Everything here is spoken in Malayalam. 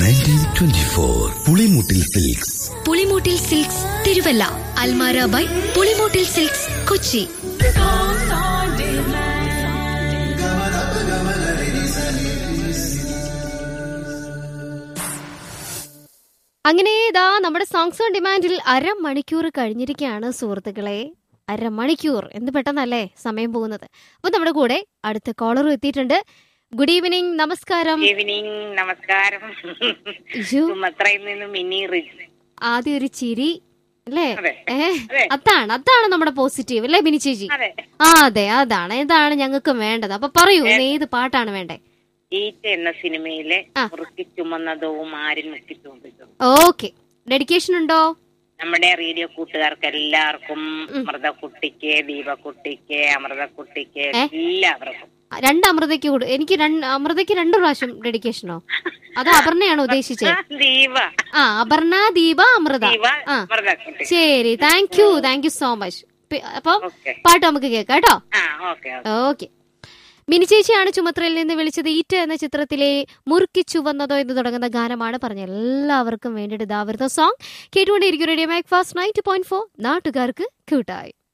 Nineteen twenty four Pulimoottil silks Pulimoottil silks Thiruvalla Almara by Pulimoottil silks Kochi അങ്ങനെ ഇതാ നമ്മുടെ സോങ്സ് ഓൺ ഡിമാൻഡിൽ അരമണിക്കൂർ കഴിഞ്ഞിരിക്കുകയാണ് സുഹൃത്തുക്കളെ അരമണിക്കൂർ എന്ത് പെട്ടെന്നല്ലേ സമയം പോകുന്നത് അപ്പൊ നമ്മുടെ കൂടെ അടുത്ത കോളറും എത്തിയിട്ടുണ്ട് ഗുഡ് ഈവനിങ് നമസ്കാരം ഈവനിങ് നമസ്കാരം ഇയ്യോ, സുമത്രയിൽ നിന്ന് മിനി റിജ് ആദ്യം ഒരു ചിരി അല്ലേ അതെ. ഏ അതെ. അതാണ് അതാണ് നമ്മുടെ പോസിറ്റീവ് അല്ലേ ബിനി ചേച്ചി അതെ ആ അതെ അതാണ് ഇതാണ് ഞങ്ങൾക്ക് വേണ്ടത് അപ്പൊ പറയൂ ഇന്ന് ഏത് പാട്ടാണ് വേണ്ടേ ഈറ്റ എന്ന സിനിമയിലെ ആ. മുറുക്കി ചുമന്നതവും ആരും മുക്കി ചുമപ്പിച്ചതും ഓക്കെ ഡെഡിക്കേഷൻ ഉണ്ടോ നമ്മുടെ റേഡിയോ കൂട്ടുകാർക്ക് എല്ലാവർക്കും അമൃതക്കുട്ടിക്ക് ദീപക്കുട്ടിക്ക് അമൃതക്കുട്ടിക്ക് ഏ? എല്ലാവർക്കും രണ്ട് അമൃതയ്ക്ക് കൂടു എനിക്ക് രണ്ട് അമൃതയ്ക്ക് രണ്ട് പ്രാവശ്യം ഡെഡിക്കേഷനോ അതോ അപർണയാണോ ഉദ്ദേശിച്ചത് ആ, ദീപ ആ അപർണ ദീപ അമൃത ദീപ ആ അമൃതക്കുട്ടി ശരി thank you thank you so much അപ്പൊ ഓക്കെ പാട്ട് നമുക്ക് കേൾക്കാം കേട്ടോ ആ ഓക്കെ ഓക്കെ ഓക്കെ മിനി ചേച്ചിയാണ് ചുമത്രയിൽ നിന്ന് വിളിച്ചത് ഈറ്റ എന്ന ചിത്രത്തിലെ മുറുക്കി ചുവന്നതോ എന്ന് തുടങ്ങുന്ന ഗാനമാണ് പറഞ്ഞ എല്ലാവർക്കും വേണ്ടിയിട്ട് ഇതാ വരുന്ന സോങ് കേട്ടുകൊണ്ടിരിക്കും radio Mac Fast ninety point four നാട്ടുകാർക്ക് ക്യൂട്ടായി